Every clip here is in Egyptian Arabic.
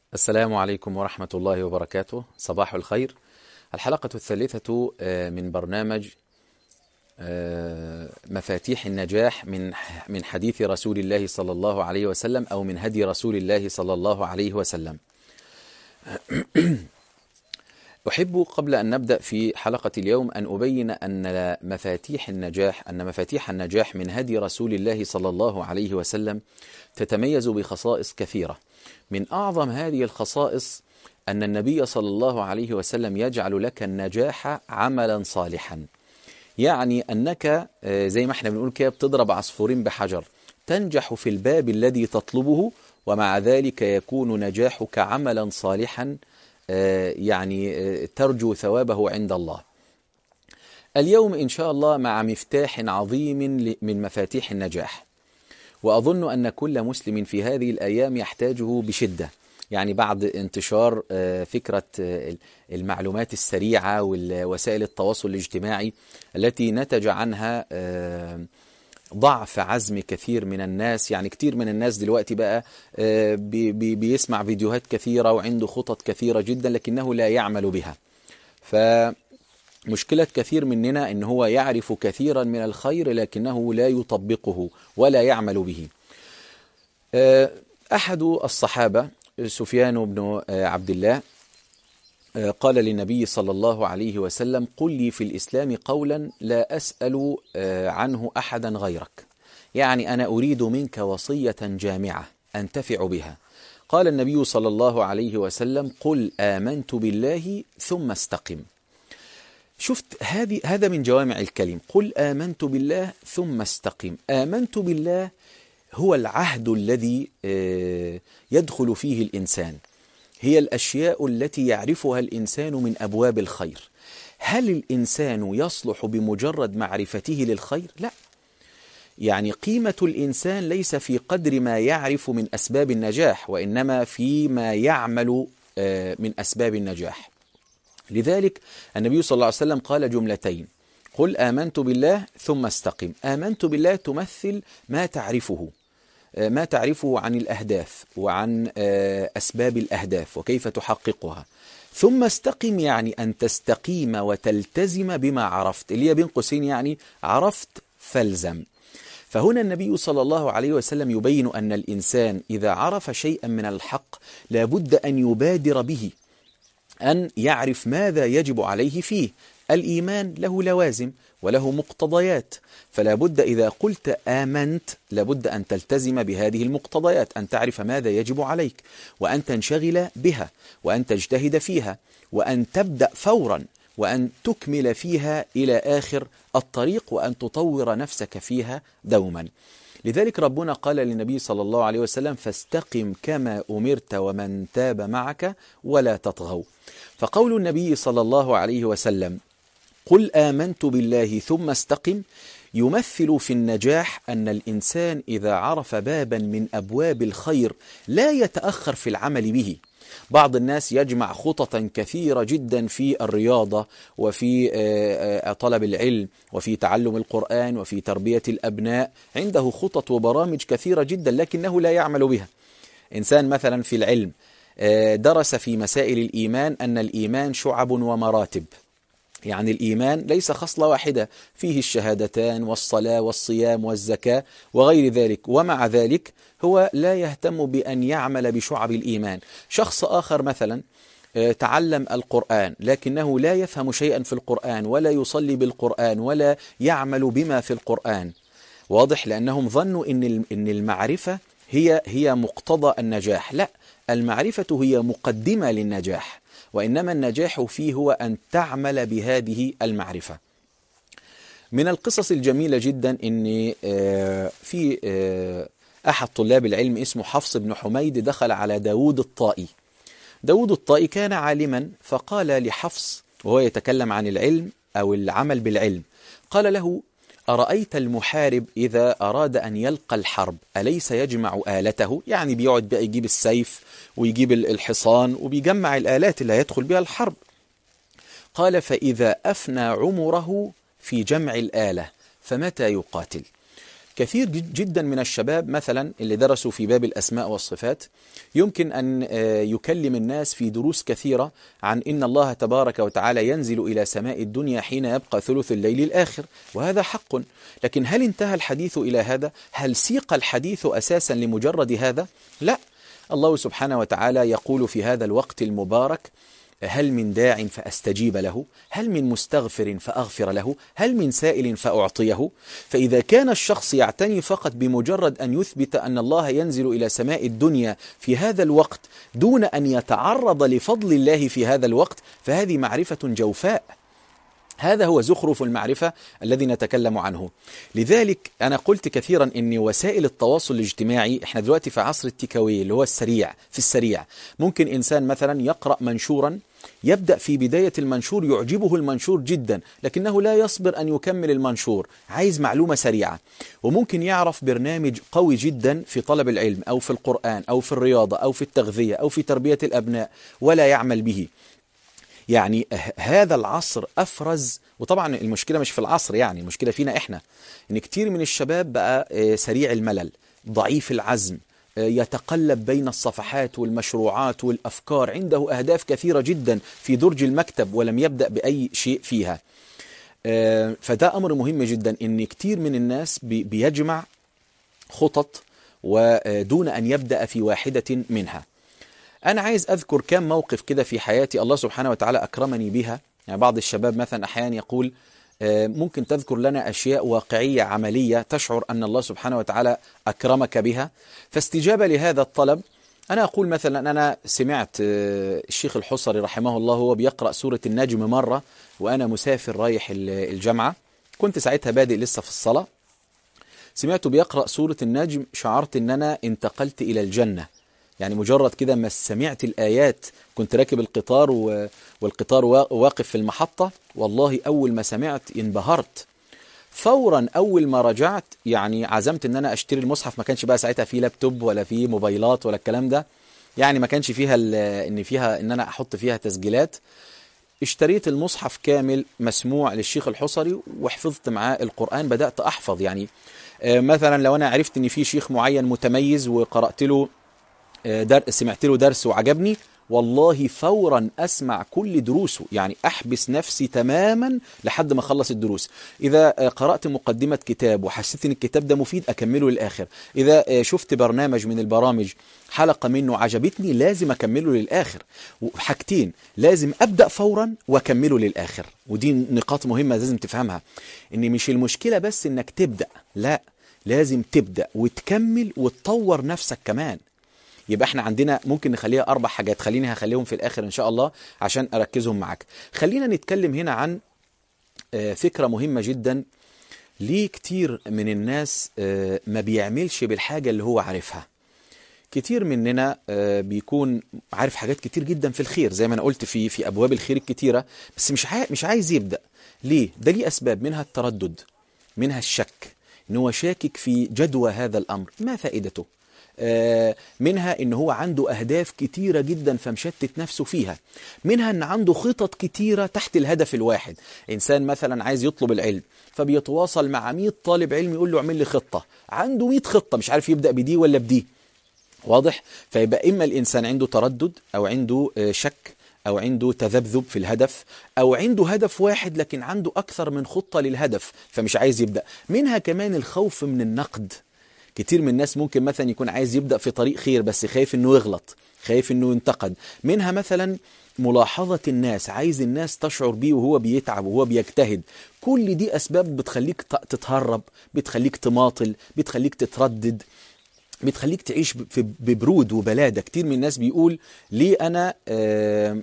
السلام عليكم ورحمة الله وبركاته صباح الخير الحلقة الثالثة من برنامج مفاتيح النجاح من من حديث رسول الله صلى الله عليه وسلم أو من هدي رسول الله صلى الله عليه وسلم أحب قبل أن نبدأ في حلقة اليوم أن أبين أن مفاتيح النجاح أن مفاتيح النجاح من هدي رسول الله صلى الله عليه وسلم تتميز بخصائص كثيرة من أعظم هذه الخصائص أن النبي صلى الله عليه وسلم يجعل لك النجاح عملا صالحا يعني أنك زي ما احنا بنقول كده بتضرب عصفورين بحجر تنجح في الباب الذي تطلبه ومع ذلك يكون نجاحك عملا صالحا يعني ترجو ثوابه عند الله اليوم إن شاء الله مع مفتاح عظيم من مفاتيح النجاح وأظن أن كل مسلم في هذه الأيام يحتاجه بشدة يعني بعد انتشار فكرة المعلومات السريعة ووسائل التواصل الاجتماعي التي نتج عنها ضعف عزم كثير من الناس يعني كثير من الناس دلوقتي بقى بي بي بيسمع فيديوهات كثيرة وعنده خطط كثيرة جدا لكنه لا يعمل بها فمشكلة كثير مننا ان هو يعرف كثيرا من الخير لكنه لا يطبقه ولا يعمل به أحد الصحابة سفيان بن عبد الله قال للنبي صلى الله عليه وسلم قل لي في الإسلام قولا لا أسأل عنه أحدا غيرك يعني أنا أريد منك وصية جامعة أنتفع بها قال النبي صلى الله عليه وسلم قل آمنت بالله ثم استقم شفت هذه هذا من جوامع الكلم قل آمنت بالله ثم استقم آمنت بالله هو العهد الذي يدخل فيه الإنسان هي الأشياء التي يعرفها الإنسان من أبواب الخير هل الإنسان يصلح بمجرد معرفته للخير؟ لا يعني قيمة الإنسان ليس في قدر ما يعرف من أسباب النجاح وإنما فيما يعمل من أسباب النجاح لذلك النبي صلى الله عليه وسلم قال جملتين قل آمنت بالله ثم استقم آمنت بالله تمثل ما تعرفه ما تعرفه عن الأهداف وعن أسباب الأهداف وكيف تحققها ثم استقم يعني أن تستقيم وتلتزم بما عرفت اللي هي بين قوسين يعني عرفت فالزم فهنا النبي صلى الله عليه وسلم يبين أن الإنسان إذا عرف شيئا من الحق لابد أن يبادر به أن يعرف ماذا يجب عليه فيه الإيمان له لوازم وله مقتضيات فلا بد إذا قلت آمنت لابد أن تلتزم بهذه المقتضيات أن تعرف ماذا يجب عليك وأن تنشغل بها وأن تجتهد فيها وأن تبدأ فورا وأن تكمل فيها إلى آخر الطريق وأن تطور نفسك فيها دوما لذلك ربنا قال للنبي صلى الله عليه وسلم فاستقم كما أمرت ومن تاب معك ولا تطغوا فقول النبي صلى الله عليه وسلم قل آمنت بالله ثم استقم يمثل في النجاح أن الإنسان إذا عرف بابا من أبواب الخير لا يتأخر في العمل به بعض الناس يجمع خططا كثيرة جدا في الرياضة وفي طلب العلم وفي تعلم القرآن وفي تربية الأبناء عنده خطط وبرامج كثيرة جدا لكنه لا يعمل بها إنسان مثلا في العلم درس في مسائل الإيمان أن الإيمان شعب ومراتب يعني الإيمان ليس خصلة واحدة فيه الشهادتان والصلاة والصيام والزكاة وغير ذلك ومع ذلك هو لا يهتم بأن يعمل بشعب الإيمان شخص آخر مثلا تعلم القرآن لكنه لا يفهم شيئا في القرآن ولا يصلي بالقرآن ولا يعمل بما في القرآن واضح لأنهم ظنوا إن إن المعرفة هي هي مقتضى النجاح لا المعرفة هي مقدمة للنجاح وإنما النجاح فيه هو أن تعمل بهذه المعرفة من القصص الجميلة جدا أن في أحد طلاب العلم اسمه حفص بن حميد دخل على داود الطائي داود الطائي كان عالما فقال لحفص وهو يتكلم عن العلم أو العمل بالعلم قال له أرأيت المحارب إذا أراد أن يلقى الحرب أليس يجمع آلته يعني بيقعد بقى يجيب السيف ويجيب الحصان وبيجمع الآلات اللي هيدخل بها الحرب قال فإذا أفنى عمره في جمع الآلة فمتى يقاتل كثير جدا من الشباب مثلا اللي درسوا في باب الأسماء والصفات يمكن أن يكلم الناس في دروس كثيرة عن إن الله تبارك وتعالى ينزل إلى سماء الدنيا حين يبقى ثلث الليل الآخر وهذا حق لكن هل انتهى الحديث إلى هذا؟ هل سيق الحديث أساسا لمجرد هذا؟ لا الله سبحانه وتعالى يقول في هذا الوقت المبارك هل من داع فأستجيب له هل من مستغفر فأغفر له هل من سائل فأعطيه فإذا كان الشخص يعتني فقط بمجرد أن يثبت أن الله ينزل إلى سماء الدنيا في هذا الوقت دون أن يتعرض لفضل الله في هذا الوقت فهذه معرفة جوفاء هذا هو زخرف المعرفة الذي نتكلم عنه لذلك أنا قلت كثيرا أن وسائل التواصل الاجتماعي إحنا دلوقتي في عصر التكاوي اللي هو السريع في السريع ممكن إنسان مثلا يقرأ منشورا يبدأ في بداية المنشور يعجبه المنشور جدا لكنه لا يصبر أن يكمل المنشور عايز معلومة سريعة وممكن يعرف برنامج قوي جدا في طلب العلم أو في القرآن أو في الرياضة أو في التغذية أو في تربية الأبناء ولا يعمل به يعني هذا العصر أفرز وطبعا المشكلة مش في العصر يعني المشكلة فينا إحنا إن كتير من الشباب بقى سريع الملل ضعيف العزم يتقلب بين الصفحات والمشروعات والأفكار عنده أهداف كثيرة جدا في درج المكتب ولم يبدأ بأي شيء فيها فده أمر مهم جدا إن كتير من الناس بيجمع خطط ودون أن يبدأ في واحدة منها أنا عايز أذكر كم موقف كده في حياتي الله سبحانه وتعالى أكرمني بها يعني بعض الشباب مثلا أحيانا يقول ممكن تذكر لنا أشياء واقعية عملية تشعر أن الله سبحانه وتعالى أكرمك بها فاستجابة لهذا الطلب أنا أقول مثلا أنا سمعت الشيخ الحصري رحمه الله هو بيقرأ سورة النجم مرة وأنا مسافر رايح الجامعة كنت ساعتها بادئ لسه في الصلاة سمعته بيقرأ سورة النجم شعرت أن أنا انتقلت إلى الجنة يعني مجرد كده ما سمعت الآيات كنت راكب القطار و... والقطار واقف في المحطة والله أول ما سمعت انبهرت فورا أول ما رجعت يعني عزمت أن أنا أشتري المصحف ما كانش بقى ساعتها فيه لابتوب ولا فيه موبايلات ولا الكلام ده يعني ما كانش فيها ان فيها ان انا احط فيها تسجيلات اشتريت المصحف كامل مسموع للشيخ الحصري وحفظت معاه القرآن بدأت أحفظ يعني مثلا لو أنا عرفت أن في شيخ معين متميز وقرأت له در... سمعت له درس وعجبني والله فورا أسمع كل دروسه يعني أحبس نفسي تماما لحد ما أخلص الدروس إذا قرأت مقدمة كتاب وحسيت أن الكتاب ده مفيد أكمله للآخر إذا شفت برنامج من البرامج حلقة منه عجبتني لازم أكمله للآخر حاجتين لازم أبدأ فورا وأكمله للآخر ودي نقاط مهمة لازم تفهمها إن مش المشكلة بس إنك تبدأ لا لازم تبدأ وتكمل وتطور نفسك كمان يبقى احنا عندنا ممكن نخليها اربع حاجات خليني هخليهم في الاخر ان شاء الله عشان اركزهم معاك خلينا نتكلم هنا عن فكرة مهمة جدا ليه كتير من الناس ما بيعملش بالحاجة اللي هو عارفها كتير مننا بيكون عارف حاجات كتير جدا في الخير زي ما انا قلت في في ابواب الخير الكتيرة بس مش مش عايز يبدأ ليه ده ليه اسباب منها التردد منها الشك ان هو شاكك في جدوى هذا الامر ما فائدته منها ان هو عنده اهداف كتيرة جدا فمشتت نفسه فيها منها ان عنده خطط كتيرة تحت الهدف الواحد انسان مثلا عايز يطلب العلم فبيتواصل مع 100 طالب علم يقول له اعمل لي خطة عنده 100 خطة مش عارف يبدأ بدي ولا بدي واضح فيبقى اما الانسان عنده تردد او عنده شك او عنده تذبذب في الهدف او عنده هدف واحد لكن عنده اكثر من خطة للهدف فمش عايز يبدأ منها كمان الخوف من النقد كتير من الناس ممكن مثلا يكون عايز يبدأ في طريق خير بس خايف انه يغلط خايف انه ينتقد منها مثلا ملاحظة الناس عايز الناس تشعر بيه وهو بيتعب وهو بيجتهد كل دي أسباب بتخليك تتهرب بتخليك تماطل بتخليك تتردد بتخليك تعيش ببرود وبلادة كتير من الناس بيقول ليه أنا آه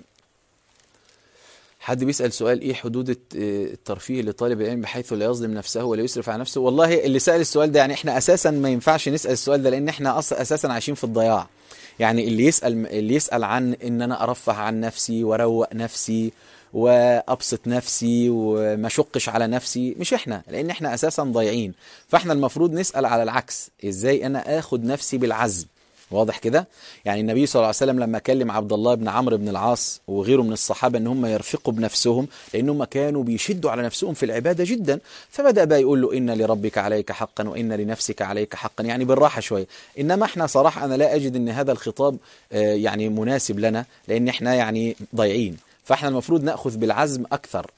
حد بيسأل سؤال ايه حدود الترفيه لطالب العلم بحيث لا يظلم نفسه ولا يسرف على نفسه والله اللي سأل السؤال ده يعني احنا اساسا ما ينفعش نسأل السؤال ده لان احنا اساسا عايشين في الضياع يعني اللي يسأل اللي يسأل عن ان انا ارفه عن نفسي واروق نفسي وابسط نفسي وما شقش على نفسي مش احنا لان احنا اساسا ضايعين فاحنا المفروض نسأل على العكس ازاي انا اخد نفسي بالعزم واضح كده يعني النبي صلى الله عليه وسلم لما كلم عبد الله بن عمرو بن العاص وغيره من الصحابة ان هم يرفقوا بنفسهم لانهم كانوا بيشدوا على نفسهم في العبادة جدا فبدأ بقى يقول له إن لربك عليك حقا وإن لنفسك عليك حقا يعني بالراحة شوية إنما احنا صراحة أنا لا أجد ان هذا الخطاب آه، يعني مناسب لنا لأن احنا يعني ضايعين فاحنا المفروض نأخذ بالعزم أكثر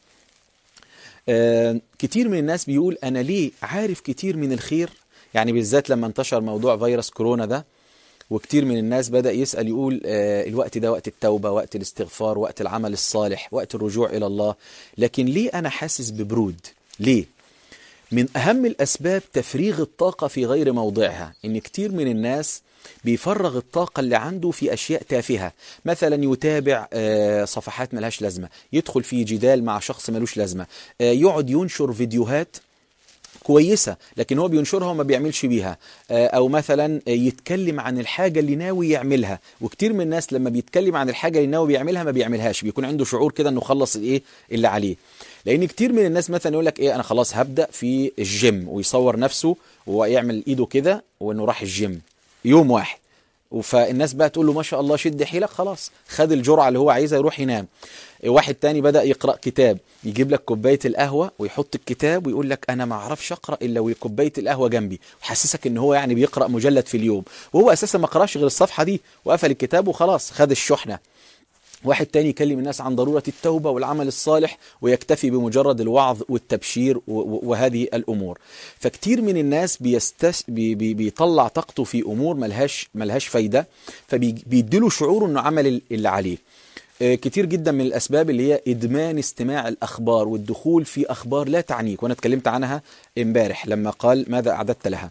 آه، كتير من الناس بيقول أنا ليه عارف كتير من الخير يعني بالذات لما انتشر موضوع فيروس كورونا ده وكتير من الناس بدأ يسأل يقول آه، الوقت ده وقت التوبة وقت الاستغفار وقت العمل الصالح وقت الرجوع إلى الله لكن ليه أنا حاسس ببرود ليه من أهم الأسباب تفريغ الطاقة في غير موضعها إن كتير من الناس بيفرغ الطاقة اللي عنده في أشياء تافهة مثلا يتابع آه، صفحات ملهاش لازمة يدخل في جدال مع شخص ملوش لازمة آه، يقعد ينشر فيديوهات كويسة لكن هو بينشرها وما بيعملش بيها آه، أو مثلا آه، يتكلم عن الحاجة اللي ناوي يعملها وكتير من الناس لما بيتكلم عن الحاجة اللي ناوي بيعملها ما بيعملهاش بيكون عنده شعور كده انه خلص الايه اللي عليه لان كتير من الناس مثلا يقول لك ايه انا خلاص هبدأ في الجيم ويصور نفسه ويعمل ايده كده وانه راح الجيم يوم واحد فالناس بقى تقول له ما شاء الله شد حيلك خلاص خد الجرعة اللي هو عايزها يروح ينام واحد تاني بدأ يقرأ كتاب يجيب لك كوباية القهوة ويحط الكتاب ويقول لك أنا ما أعرفش أقرأ إلا وكوباية القهوة جنبي وحسسك إن هو يعني بيقرأ مجلد في اليوم وهو أساسا ما قرأش غير الصفحة دي وقفل الكتاب وخلاص خد الشحنة واحد تاني يكلم الناس عن ضرورة التوبة والعمل الصالح ويكتفي بمجرد الوعظ والتبشير و- و- وهذه الأمور فكتير من الناس بيستس بي بي بيطلع طاقته في أمور ملهاش, ملهاش فايدة فبيديله شعور أنه عمل اللي عليه آه، كتير جدا من الأسباب اللي هي إدمان استماع الأخبار والدخول في أخبار لا تعنيك وأنا اتكلمت عنها امبارح لما قال ماذا أعددت لها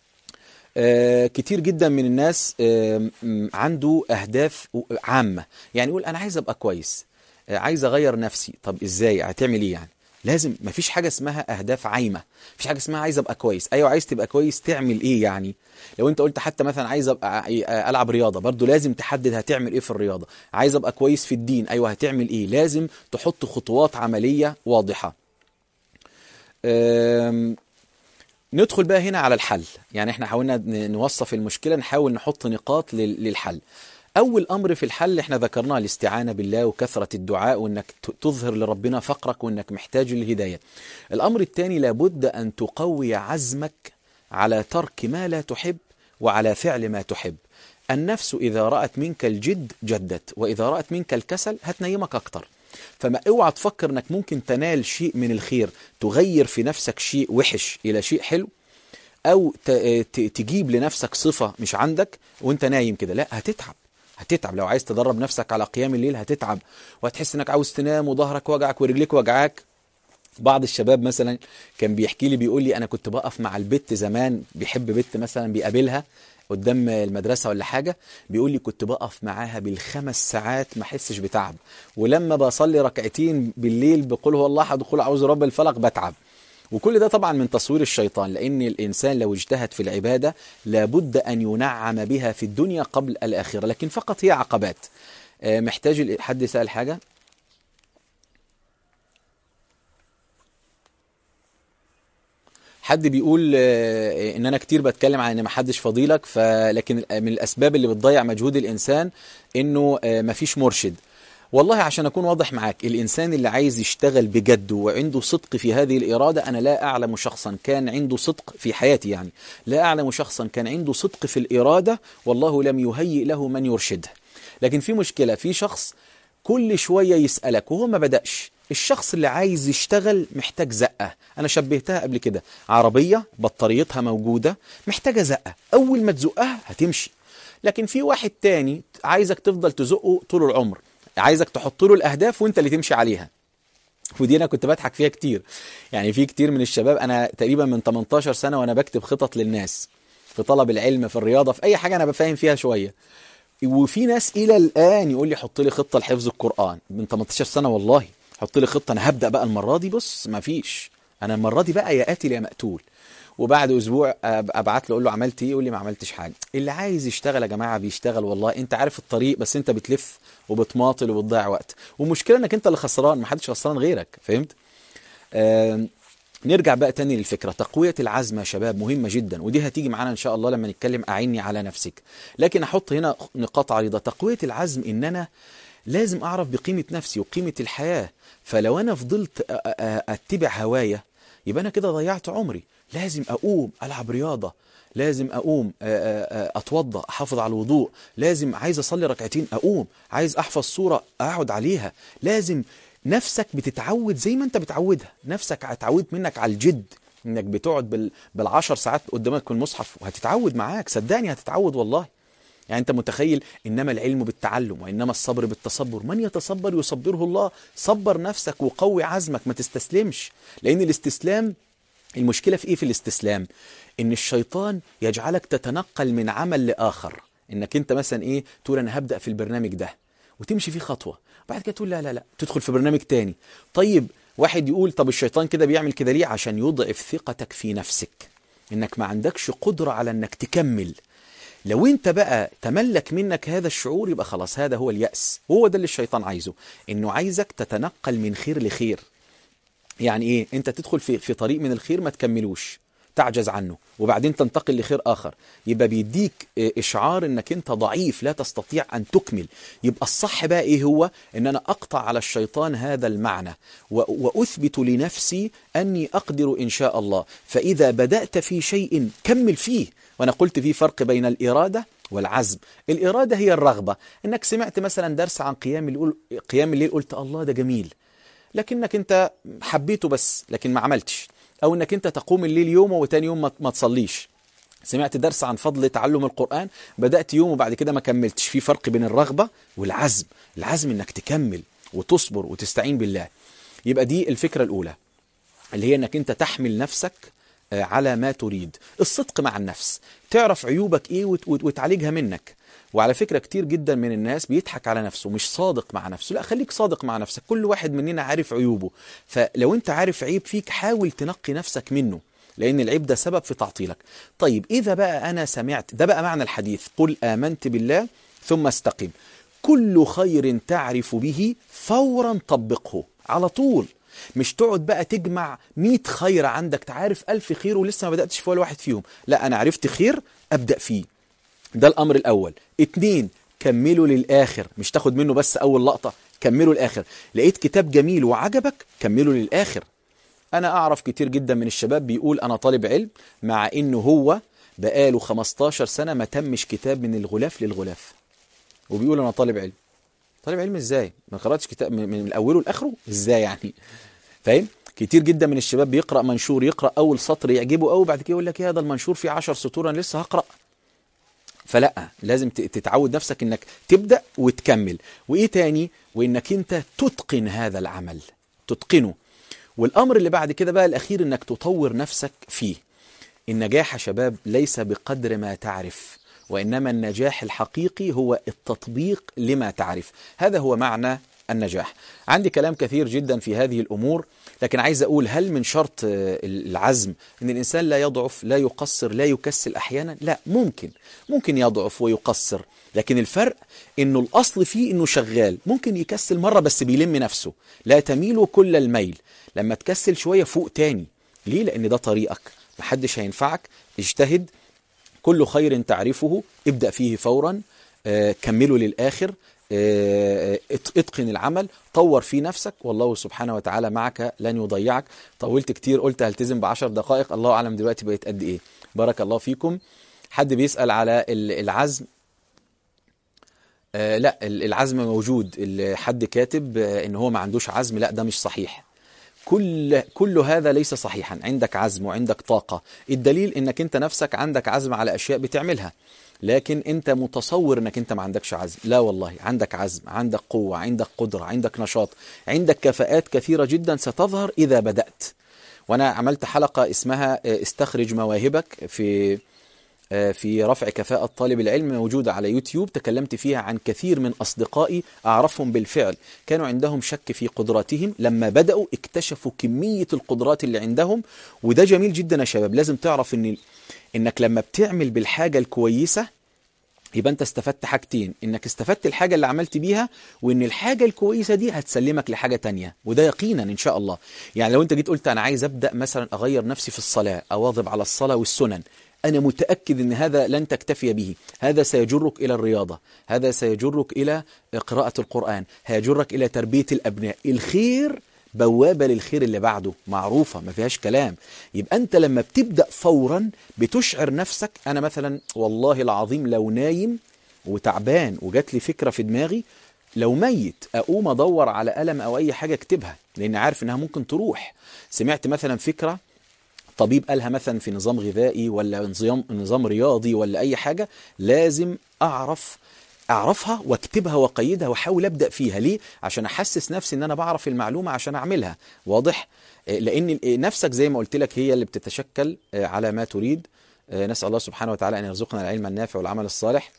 آه، كتير جدا من الناس آه، م- عنده أهداف عامة يعني يقول أنا عايز أبقى كويس آه، عايز أغير نفسي طب إزاي هتعمل إيه يعني لازم مفيش حاجة اسمها أهداف عايمة مفيش حاجة اسمها عايز أبقى كويس أيوة عايز تبقى كويس تعمل إيه يعني لو أنت قلت حتى مثلا عايز أبقى آه، ألعب رياضة برضو لازم تحدد هتعمل إيه في الرياضة عايز أبقى كويس في الدين أيوة هتعمل إيه لازم تحط خطوات عملية واضحة أم، ندخل بقى هنا على الحل يعني احنا حاولنا ن- نوصف المشكلة نحاول نحط نقاط لل- للحل أول أمر في الحل احنا ذكرناه الاستعانة بالله وكثرة الدعاء وأنك ت- تظهر لربنا فقرك وأنك محتاج للهداية الأمر الثاني لابد أن تقوي عزمك على ترك ما لا تحب وعلى فعل ما تحب النفس إذا رأت منك الجد جدت وإذا رأت منك الكسل هتنيمك أكتر فما اوعى تفكر انك ممكن تنال شيء من الخير تغير في نفسك شيء وحش الى شيء حلو او ت- ت- تجيب لنفسك صفة مش عندك وانت نايم كده لا هتتعب هتتعب لو عايز تدرب نفسك على قيام الليل هتتعب وهتحس انك عاوز تنام وظهرك وجعك ورجليك وجعاك بعض الشباب مثلا كان بيحكي لي بيقول لي انا كنت بقف مع البت زمان بيحب بنت مثلا بيقابلها قدام المدرسة ولا حاجة بيقول لي كنت بقف معاها بالخمس ساعات ما احسش بتعب ولما بصلي ركعتين بالليل بقول هو الله احد قل اعوذ برب الفلق بتعب وكل ده طبعا من تصوير الشيطان لأن الإنسان لو اجتهد في العبادة لابد أن ينعم بها في الدنيا قبل الآخرة لكن فقط هي عقبات آه، محتاج ال- حد يسأل حاجة حد بيقول آه، ان انا كتير بتكلم عن ان ما حدش فضيلك فلكن من الاسباب اللي بتضيع مجهود الانسان انه آه، مفيش مرشد والله عشان اكون واضح معاك الانسان اللي عايز يشتغل بجد وعنده صدق في هذه الاراده انا لا اعلم شخصا كان عنده صدق في حياتي يعني لا اعلم شخصا كان عنده صدق في الاراده والله لم يهيئ له من يرشده لكن في مشكله في شخص كل شويه يسالك وهو ما بداش الشخص اللي عايز يشتغل محتاج زقه انا شبهتها قبل كده عربيه بطاريتها موجوده محتاجه زقه اول ما تزقها هتمشي لكن في واحد تاني عايزك تفضل تزقه طول العمر عايزك تحط له الاهداف وانت اللي تمشي عليها ودي انا كنت بضحك فيها كتير يعني في كتير من الشباب انا تقريبا من 18 سنه وانا بكتب خطط للناس في طلب العلم في الرياضه في اي حاجه انا بفهم فيها شويه وفي ناس الى الان يقول لي حط لي خطه لحفظ القران من 18 سنه والله حط لي خطه انا هبدا بقى المره دي بص ما فيش انا المره دي بقى يا قاتل يا مقتول وبعد اسبوع أب- ابعت له اقول له عملت ايه يقول لي ما عملتش حاجه اللي عايز يشتغل يا جماعه بيشتغل والله انت عارف الطريق بس انت بتلف وبتماطل وبتضيع وقت والمشكله انك انت اللي خسران ما حدش خسران غيرك فهمت آم، نرجع بقى تاني للفكرة تقوية العزم يا شباب مهمة جدا ودي هتيجي معانا إن شاء الله لما نتكلم أعني على نفسك لكن أحط هنا نقاط عريضة تقوية العزم إن أنا لازم أعرف بقيمة نفسي وقيمة الحياة فلو أنا فضلت أتبع هوايا يبقى أنا كده ضيعت عمري لازم أقوم ألعب رياضة لازم أقوم أتوضأ أحافظ على الوضوء لازم عايز أصلي ركعتين أقوم عايز أحفظ صورة أقعد عليها لازم نفسك بتتعود زي ما انت بتعودها نفسك اتعودت منك على الجد انك بتقعد بال... بالعشر ساعات قدامك المصحف وهتتعود معاك صدقني هتتعود والله يعني انت متخيل انما العلم بالتعلم وانما الصبر بالتصبر من يتصبر يصبره الله صبر نفسك وقوي عزمك ما تستسلمش لان الاستسلام المشكلة في ايه في الاستسلام ان الشيطان يجعلك تتنقل من عمل لاخر انك انت مثلا ايه تقول انا هبدأ في البرنامج ده وتمشي فيه خطوة بعد كده تقول لا لا لا تدخل في برنامج تاني طيب واحد يقول طب الشيطان كده بيعمل كده ليه عشان يضعف ثقتك في نفسك انك ما عندكش قدرة على انك تكمل لو انت بقى تملك منك هذا الشعور يبقى خلاص هذا هو اليأس وهو ده اللي الشيطان عايزه انه عايزك تتنقل من خير لخير يعني ايه انت تدخل في في طريق من الخير ما تكملوش تعجز عنه وبعدين تنتقل لخير آخر يبقى بيديك إشعار أنك أنت ضعيف لا تستطيع أن تكمل يبقى الصح بقى إيه هو أن أنا أقطع على الشيطان هذا المعنى وأثبت لنفسي أني أقدر إن شاء الله فإذا بدأت في شيء كمل فيه وأنا قلت في فرق بين الإرادة والعزم الإرادة هي الرغبة أنك سمعت مثلا درس عن قيام الليل, قيام الليل قلت الله ده جميل لكنك أنت حبيته بس لكن ما عملتش او انك انت تقوم الليل يوم وتاني يوم ما تصليش سمعت درس عن فضل تعلم القرآن بدأت يوم وبعد كده ما كملتش في فرق بين الرغبة والعزم العزم انك تكمل وتصبر وتستعين بالله يبقى دي الفكرة الأولى اللي هي انك انت تحمل نفسك على ما تريد الصدق مع النفس تعرف عيوبك ايه وتعالجها منك وعلى فكرة كتير جدا من الناس بيضحك على نفسه مش صادق مع نفسه لا خليك صادق مع نفسك كل واحد مننا عارف عيوبه فلو انت عارف عيب فيك حاول تنقي نفسك منه لأن العيب ده سبب في تعطيلك طيب إذا بقى أنا سمعت ده بقى معنى الحديث قل آمنت بالله ثم استقم كل خير تعرف به فورا طبقه على طول مش تقعد بقى تجمع 100 خير عندك تعرف ألف خير ولسه ما بدأتش في ولا واحد فيهم لا أنا عرفت خير أبدأ فيه ده الأمر الأول اتنين كملوا للآخر مش تاخد منه بس أول لقطة كملوا الآخر لقيت كتاب جميل وعجبك كملوا للآخر أنا أعرف كتير جدا من الشباب بيقول أنا طالب علم مع إنه هو بقاله 15 سنة ما تمش كتاب من الغلاف للغلاف وبيقول أنا طالب علم طالب علم إزاي ما قرأتش كتاب من, من أوله لآخره إزاي يعني فاهم كتير جدا من الشباب بيقرأ منشور يقرأ أول سطر يعجبه أوي بعد كده يقول لك يا ده المنشور فيه 10 سطور أنا لسه هقرأ فلا لازم تتعود نفسك انك تبدأ وتكمل وايه تاني وانك انت تتقن هذا العمل تتقنه والامر اللي بعد كده بقى الاخير انك تطور نفسك فيه النجاح يا شباب ليس بقدر ما تعرف وانما النجاح الحقيقي هو التطبيق لما تعرف هذا هو معنى النجاح عندي كلام كثير جدا في هذه الامور لكن عايز أقول هل من شرط العزم أن الإنسان لا يضعف لا يقصر لا يكسل أحيانا لا ممكن ممكن يضعف ويقصر لكن الفرق أنه الأصل فيه أنه شغال ممكن يكسل مرة بس بيلم نفسه لا تميل كل الميل لما تكسل شوية فوق تاني ليه لأن ده طريقك محدش هينفعك اجتهد كل خير تعرفه ابدأ فيه فورا كمله للآخر اتقن العمل طور في نفسك والله سبحانه وتعالى معك لن يضيعك طولت كتير قلت هلتزم بعشر دقائق الله أعلم دلوقتي بقيت قد إيه بارك الله فيكم حد بيسأل على العزم آه لا العزم موجود حد كاتب ان هو ما عندوش عزم لا ده مش صحيح كل كل هذا ليس صحيحا عندك عزم وعندك طاقة الدليل انك انت نفسك عندك عزم على اشياء بتعملها لكن انت متصور انك انت ما عندكش عزم لا والله عندك عزم عندك قوة عندك قدرة عندك نشاط عندك كفاءات كثيرة جدا ستظهر اذا بدأت وانا عملت حلقة اسمها استخرج مواهبك في في رفع كفاءة طالب العلم موجودة على يوتيوب تكلمت فيها عن كثير من أصدقائي أعرفهم بالفعل كانوا عندهم شك في قدراتهم لما بدأوا اكتشفوا كمية القدرات اللي عندهم وده جميل جدا يا شباب لازم تعرف ان انك لما بتعمل بالحاجة الكويسة يبقى انت استفدت حاجتين انك استفدت الحاجة اللي عملت بيها وان الحاجة الكويسة دي هتسلمك لحاجة تانية وده يقينا ان شاء الله يعني لو انت جيت قلت انا عايز ابدأ مثلا اغير نفسي في الصلاة اواظب على الصلاة والسنن انا متأكد ان هذا لن تكتفي به هذا سيجرك الى الرياضة هذا سيجرك الى قراءة القرآن هيجرك الى تربية الابناء الخير بوابة للخير اللي بعده معروفة ما فيهاش كلام يبقى أنت لما بتبدأ فورا بتشعر نفسك أنا مثلا والله العظيم لو نايم وتعبان وجات لي فكرة في دماغي لو ميت أقوم أدور على قلم أو أي حاجة أكتبها لأن عارف إنها ممكن تروح سمعت مثلا فكرة طبيب قالها مثلا في نظام غذائي ولا نظام نظام رياضي ولا أي حاجة لازم أعرف اعرفها واكتبها واقيدها واحاول ابدا فيها ليه عشان احسس نفسي ان انا بعرف المعلومه عشان اعملها واضح لان نفسك زي ما قلت لك هي اللي بتتشكل على ما تريد نسال الله سبحانه وتعالى ان يرزقنا العلم النافع والعمل الصالح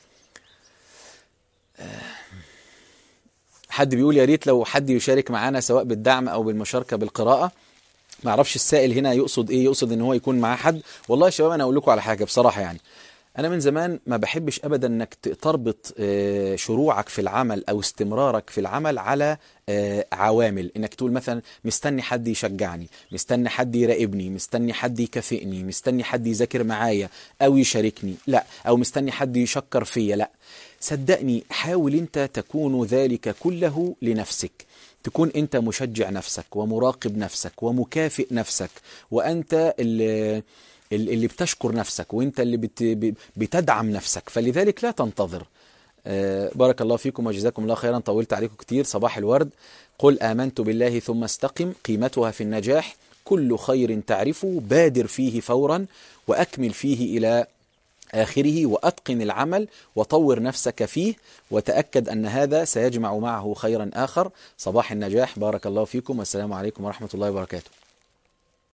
حد بيقول يا ريت لو حد يشارك معانا سواء بالدعم او بالمشاركه بالقراءه ما اعرفش السائل هنا يقصد ايه يقصد ان هو يكون معاه حد والله يا شباب انا اقول لكم على حاجه بصراحه يعني أنا من زمان ما بحبش أبدا أنك تربط شروعك في العمل أو استمرارك في العمل على عوامل أنك تقول مثلا مستني حد يشجعني مستني حد يراقبني مستني حد يكافئني مستني حد يذاكر معايا أو يشاركني لا أو مستني حد يشكر فيا لا صدقني حاول أنت تكون ذلك كله لنفسك تكون أنت مشجع نفسك ومراقب نفسك ومكافئ نفسك وأنت اللي اللي بتشكر نفسك وانت اللي بت بتدعم نفسك فلذلك لا تنتظر بارك الله فيكم وجزاكم الله خيرا طولت عليكم كتير صباح الورد قل آمنت بالله ثم استقم قيمتها في النجاح كل خير تعرفه بادر فيه فورا وأكمل فيه إلى آخره وأتقن العمل وطور نفسك فيه وتأكد أن هذا سيجمع معه خيرا آخر صباح النجاح بارك الله فيكم والسلام عليكم ورحمة الله وبركاته